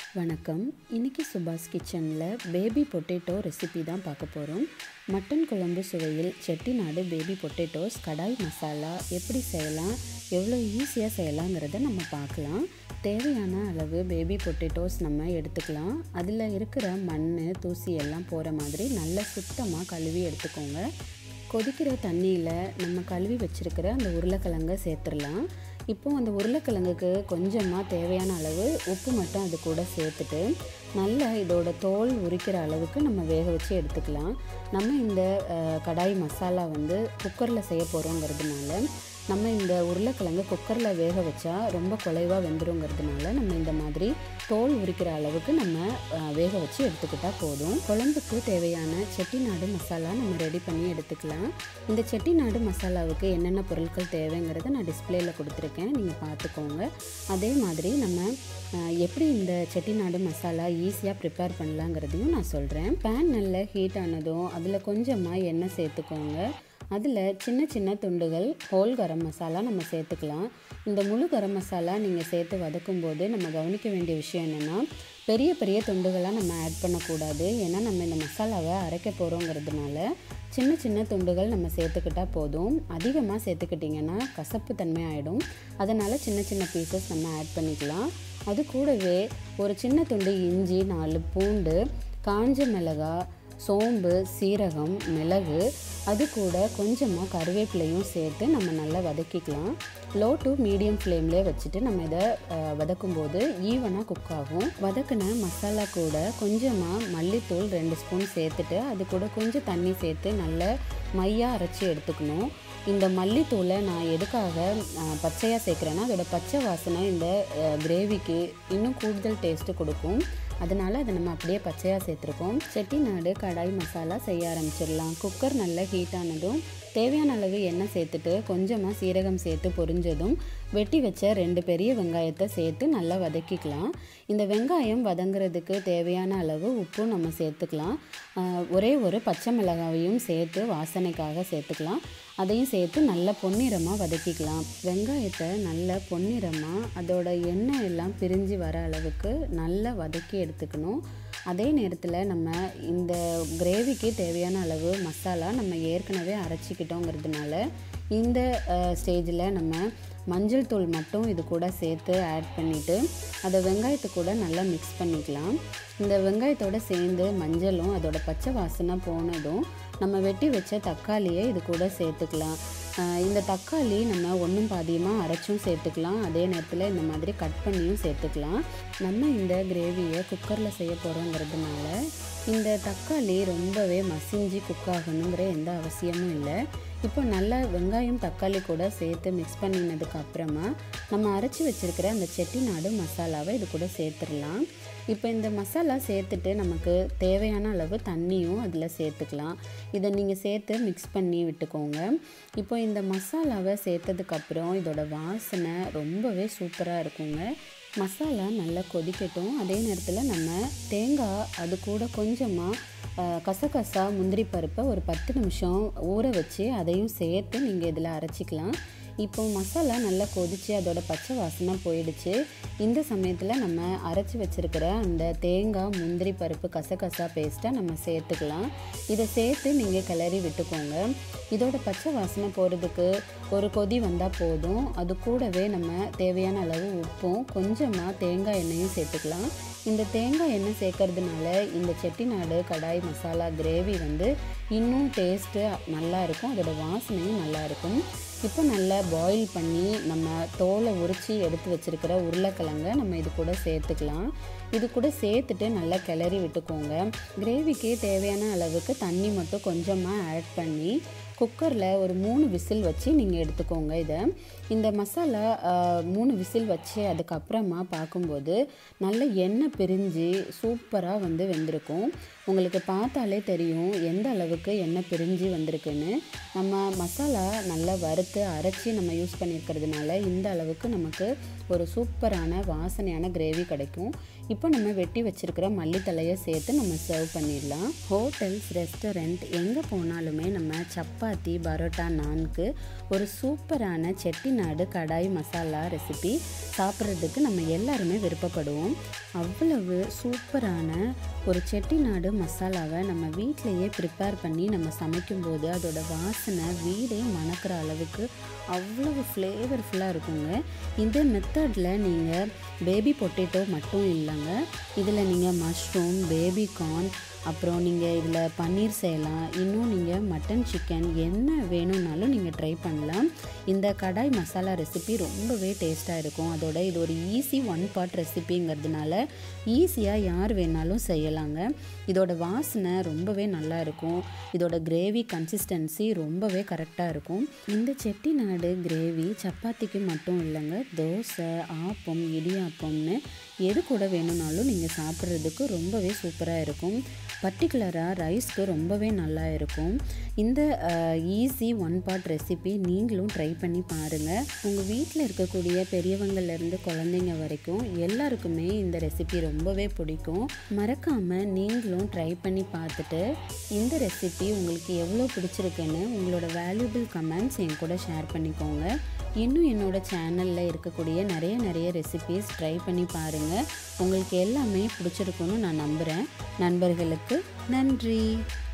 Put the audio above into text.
வணக்கம் இன்றைக்கி சுபாஷ் கிச்சனில் பேபி பொட்டேட்டோ ரெசிபி தான் பார்க்க போகிறோம் மட்டன் குழம்பு சுவையில் செட்டிநாடு பேபி பொட்டேட்டோஸ் கடாய் மசாலா எப்படி செய்யலாம் எவ்வளோ ஈஸியாக செய்யலாங்கிறத நம்ம பார்க்கலாம் தேவையான அளவு பேபி பொட்டேட்டோஸ் நம்ம எடுத்துக்கலாம் அதில் இருக்கிற மண் தூசி எல்லாம் போகிற மாதிரி நல்லா சுத்தமாக கழுவி எடுத்துக்கோங்க கொதிக்கிற தண்ணியில் நம்ம கழுவி வச்சுருக்கிற அந்த உருளைக்கிழங்கை சேர்த்துடலாம் இப்போ அந்த உருளைக்கிழங்குக்கு கொஞ்சமாக தேவையான அளவு உப்பு மட்டும் அது கூட சேர்த்துட்டு நல்லா இதோட தோல் உரிக்கிற அளவுக்கு நம்ம வேக வச்சு எடுத்துக்கலாம் நம்ம இந்த அஹ், கடாய் மசாலா வந்து குக்கரில் செய்ய போகிறோங்கிறதுனால நம்ம இந்த உருளைக்கிழங்கு குக்கரில் வேக வச்சா ரொம்ப குலைவாக வெந்துருங்கிறதுனால நம்ம இந்த மாதிரி தோல் உரிக்கிற அளவுக்கு நம்ம அஹ், வேக வச்சு எடுத்துக்கிட்டால் போதும் குழம்புக்கு தேவையான செட்டிநாடு மசாலா நம்ம ரெடி பண்ணி எடுத்துக்கலாம் இந்த செட்டிநாடு மசாலாவுக்கு என்னென்ன பொருட்கள் தேவைங்கிறத நான் டிஸ்பிளேயில் கொடுத்துருக்கேன் நீங்கள் பார்த்துக்கோங்க அதே மாதிரி நம்ம அஹ், எப்படி இந்த செட்டிநாடு மசாலா ஈஸியாக ப்ரிப்பேர் பண்ணலாங்கிறதையும் நான் சொல்கிறேன் பேன் நல்லா ஹீட் ஆனதும் அதில் கொஞ்சமாக எண்ணெய் சேர்த்துக்கோங்க அதில் சின்ன சின்ன துண்டுகள் ஹோல் கரம் மசாலா நம்ம சேர்த்துக்கலாம் இந்த முழு கரம் மசாலா நீங்கள் சேர்த்து வதக்கும் போது நம்ம கவனிக்க வேண்டிய விஷயம் என்னென்னா பெரிய பெரிய துண்டுகளாக நம்ம ஆட் பண்ணக்கூடாது ஏன்னா நம்ம இந்த மசாலாவை அரைக்க போகிறோங்கிறதுனால சின்ன சின்ன துண்டுகள் நம்ம சேர்த்துக்கிட்டால் போதும் அதிகமாக சேர்த்துக்கிட்டிங்கன்னா கசப்பு தன்மை ஆகிடும் அதனால் சின்ன சின்ன பீசஸ் நம்ம ஆட் பண்ணிக்கலாம் அது கூடவே ஒரு சின்ன துண்டு இஞ்சி நாலு பூண்டு காஞ்ச மிளகாய் சோம்பு சீரகம் மிளகு அது கூட கொஞ்சமாக கருவேப்பிலையும் சேர்த்து நம்ம நல்லா வதக்கிக்கலாம் லோ டு மீடியம் ஃப்ளேம்லேயே வச்சுட்டு நம்ம இதை அஹ், வதக்கும்போது ஈவனாக குக் ஆகும் வதக்கின மசாலா கூட கொஞ்சமாக மல்லித்தூள் ரெண்டு ஸ்பூன் சேர்த்துட்டு அது கூட கொஞ்சம் தண்ணி சேர்த்து நல்லா மையாக அரைச்சி எடுத்துக்கணும் இந்த மல்லித்தூளை நான் எதுக்காக பச்சையாக சேர்க்குறேன்னா அதோட பச்சை வாசனை இந்த கிரேவிக்கு இன்னும் கூடுதல் டேஸ்ட்டு கொடுக்கும் அதனால் அதை நம்ம அப்படியே பச்சையாக சேர்த்துருக்கோம் செட்டிநாடு கடாய் மசாலா செய்ய ஆரம்பிச்சிடலாம் குக்கர் நல்லா ஹீட் ஆனதும் தேவையான அளவு எண்ணெய் சேர்த்துட்டு கொஞ்சமாக சீரகம் சேர்த்து பொரிஞ்சதும் வெட்டி வச்ச ரெண்டு பெரிய வெங்காயத்தை சேர்த்து நல்லா வதக்கிக்கலாம் இந்த வெங்காயம் வதங்குறதுக்கு தேவையான அளவு உப்பும் நம்ம சேர்த்துக்கலாம் ஆஹ் ஒரே ஒரு பச்சை மிளகாவையும் சேர்த்து வாசனைக்காக சேர்த்துக்கலாம் அதையும் சேர்த்து நல்லா பொன்னிறமாக வதக்கிக்கலாம் வெங்காயத்தை நல்லா பொன்னிறமாக அதோட எண்ணெய் எல்லாம் பிரிஞ்சு வர அளவுக்கு நல்லா வதக்கி எடுத்துக்கணும் அதே நேரத்தில் நம்ம இந்த கிரேவிக்கு தேவையான அளவு மசாலா நம்ம ஏற்கனவே அரைச்சிக்கிட்டோங்கிறதுனால இந்த ஸ்டேஜில் நம்ம மஞ்சள் தூள் மட்டும் இது கூட சேர்த்து ஆட் பண்ணிவிட்டு அதை வெங்காயத்து கூட நல்லா மிக்ஸ் பண்ணிக்கலாம் இந்த வெங்காயத்தோட சேர்ந்து மஞ்சளும் அதோட பச்சை வாசனை போனதும் நம்ம வெட்டி வச்ச தக்காளியை இது கூட சேர்த்துக்கலாம் ஆஹ் இந்த தக்காளி நம்ம ஒன்றும் பாதியமாக அரைச்சும் சேர்த்துக்கலாம் அதே நேரத்தில் இந்த மாதிரி கட் பண்ணியும் சேர்த்துக்கலாம் நம்ம இந்த கிரேவியை குக்கரில் செய்ய போகிறோங்கிறதுனால இந்த தக்காளி ரொம்பவே மசிஞ்சு குக் ஆகணுங்கிற எந்த அவசியமும் இல்லை இப்போ நல்லா வெங்காயம் தக்காளி கூட சேர்த்து மிக்ஸ் பண்ணினதுக்கு அப்புறமா நம்ம அரைச்சி வச்சிருக்கிற அந்த செட்டிநாடு மசாலாவை இது கூட சேர்த்துடலாம் இப்போ இந்த மசாலா சேர்த்துட்டு நமக்கு தேவையான அளவு தண்ணியும் அதில் சேர்த்துக்கலாம் இதை நீங்கள் சேர்த்து மிக்ஸ் பண்ணி விட்டுக்கோங்க இப்போ இந்த மசாலாவை சேர்த்ததுக்கப்புறம் இதோட வாசனை ரொம்பவே சூப்பராக இருக்குங்க மசாலா நல்லா கொதிக்கட்டும் அதே நேரத்தில் நம்ம தேங்காய் அது கூட கொஞ்சமாக அஹ், கசகசா முந்திரி பருப்பை ஒரு பத்து நிமிஷம் ஊற வச்சு அதையும் சேர்த்து நீங்கள் இதில் அரைச்சிக்கலாம் இப்போ மசாலா நல்லா கொதிச்சு அதோட பச்சை வாசனை போயிடுச்சு இந்த சமயத்தில் நம்ம அரைச்சி வச்சிருக்கிற அந்த தேங்காய் முந்திரி பருப்பு கசகசா பேஸ்ட்டை நம்ம சேர்த்துக்கலாம் இதை சேர்த்து நீங்கள் கிளறி விட்டுக்கோங்க இதோட பச்சை வாசனை போகிறதுக்கு ஒரு கொதி வந்தால் போதும் அது கூடவே நம்ம தேவையான அளவு உப்பும் கொஞ்சமாக தேங்காய் எண்ணெயும் சேர்த்துக்கலாம் இந்த தேங்காய் எண்ணெய் சேர்க்கறதுனால இந்த செட்டிநாடு கடாய் மசாலா கிரேவி வந்து இன்னும் டேஸ்ட்டு நல்லா இருக்கும் அதோட வாசனையும் நல்லா இருக்கும் இப்போ நல்லா பாயில் பண்ணி நம்ம தோலை உரித்து எடுத்து வச்சிருக்கிற உருளைக்கிழங்க நம்ம இது கூட சேர்த்துக்கலாம் இது கூட சேர்த்துட்டு நல்லா கிளறி விட்டுக்கோங்க கிரேவிக்கு தேவையான அளவுக்கு தண்ணி மட்டும் கொஞ்சமாக ஆட் பண்ணி குக்கரில் ஒரு மூணு விசில் வச்சு நீங்கள் எடுத்துக்கோங்க இதை இந்த மசாலா ஆஹ், மூணு விசில் வச்சு அதுக்கப்புறமா பார்க்கும்போது நல்ல எண்ணெய் பிரிஞ்சு சூப்பராக வந்து வெந்திருக்கும் உங்களுக்கு பார்த்தாலே தெரியும் எந்த அளவுக்கு எண்ணெய் பிரிஞ்சு வந்திருக்குன்னு நம்ம மசாலா நல்லா வறுத்து அரைச்சி நம்ம யூஸ் பண்ணியிருக்கிறதுனால இந்த அளவுக்கு நமக்கு ஒரு சூப்பரான வாசனையான கிரேவி கிடைக்கும் இப்போ நம்ம வெட்டி வச்சிருக்கிற மல்லித்தலையை சேர்த்து நம்ம சர்வ் பண்ணிடலாம் ஹோட்டல்ஸ் ரெஸ்டாரண்ட் எங்கே போனாலுமே நம்ம சப்பாத்தி சப்பாத்தி பரோட்டா நான்கு ஒரு சூப்பரான செட்டிநாடு கடாய் மசாலா ரெசிபி சாப்பிட்றதுக்கு நம்ம எல்லாருமே விருப்பப்படுவோம் அவ்வளவு சூப்பரான ஒரு செட்டிநாடு மசாலாவை நம்ம வீட்டிலையே ப்ரிப்பேர் பண்ணி நம்ம சமைக்கும்போது அதோட வாசனை வீடே மணக்கிற அளவுக்கு அவ்வளவு ஃப்ளேவர்ஃபுல்லாக இருக்குங்க இந்த மெத்தடில் நீங்கள் பேபி பொட்டேட்டோ மட்டும் இல்லைங்க இதில் நீங்கள் மஷ்ரூம் பேபி கார்ன் அப்புறம் நீங்கள் இதில் பன்னீர் செய்யலாம் இன்னும் நீங்கள் மட்டன் சிக்கன் என்ன வேணும்னாலும் நீங்கள் ட்ரை பண்ணலாம் இந்த கடாய் மசாலா ரெசிபி ரொம்பவே டேஸ்ட்டாக இருக்கும் அதோட இது ஒரு ஈஸி ஒன் பார்ட் ரெசிபிங்கிறதுனால ஈஸியாக யார் வேணாலும் செய்யலாங்க இதோட வாசனை ரொம்பவே நல்லா இருக்கும் இதோட கிரேவி கன்சிஸ்டன்சி ரொம்பவே கரெக்டாக இருக்கும் இந்த செட்டிநாடு கிரேவி சப்பாத்திக்கு மட்டும் இல்லைங்க தோசை ஆப்பம் இடியாப்பம்னு எது கூட வேணும்னாலும் நீங்கள் சாப்பிட்றதுக்கு ரொம்பவே சூப்பராக இருக்கும் பர்டிகுலராக ரைஸ்க்கு ரொம்பவே நல்லா இருக்கும் இந்த ஈஸி ஒன் பார்ட் ரெசிபி நீங்களும் ட்ரை பண்ணி பாருங்கள் உங்கள் வீட்டில் இருக்கக்கூடிய பெரியவங்கள்லேருந்து குழந்தைங்க வரைக்கும் எல்லாருக்குமே இந்த ரெசிபி ரொம்பவே பிடிக்கும் மறக்காமல் நீங்களும் ட்ரை பண்ணி பார்த்துட்டு இந்த ரெசிபி உங்களுக்கு எவ்வளோ பிடிச்சிருக்குன்னு உங்களோட வேல்யூபிள் கமெண்ட்ஸ் என் கூட ஷேர் பண்ணிக்கோங்க இன்னும் என்னோட சேனலில் இருக்கக்கூடிய நிறைய நிறைய ரெசிபீஸ் ட்ரை பண்ணி பாருங்கள் உங்களுக்கு எல்லாமே பிடிச்சிருக்குன்னு நான் நம்புகிறேன் நண்பர்களுக்கு நன்றி